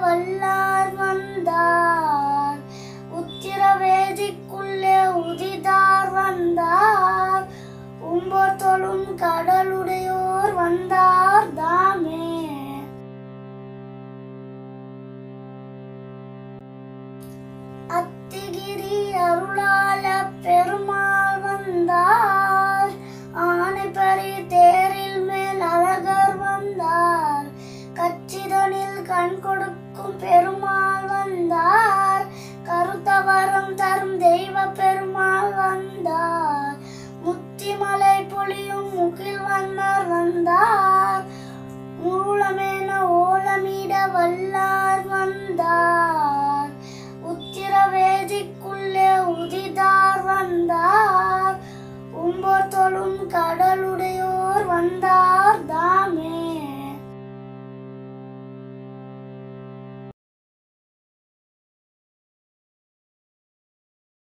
வல்லார் வந்தார் உத்திரவேதிக்குள்ளே உதிதார் வந்தார் உம்போர் தொழும் கடலுடையோர் வந்தார் தாமே அத்திகிரி அருளால பெருமாள் வந்தார் ஆனைப்பரி தேரில் மேல் அழகர் வந்தார் கச்சிதனில் கண் கொடுக்கும் பெருமாள் வந்தார் கருத்தவரம் தரும் தெய்வ பெருமாள் வந்தார் முத்திமலை பொழியும் முகில் வந்தார் வந்தார் மூலமேன ஓலமிட வல்லார் வந்தார் உத்திரவேதிக்குள்ளே உதிதார் வந்தார் உம்போர் தொழும் கடலுடையோர் வந்தார் தான்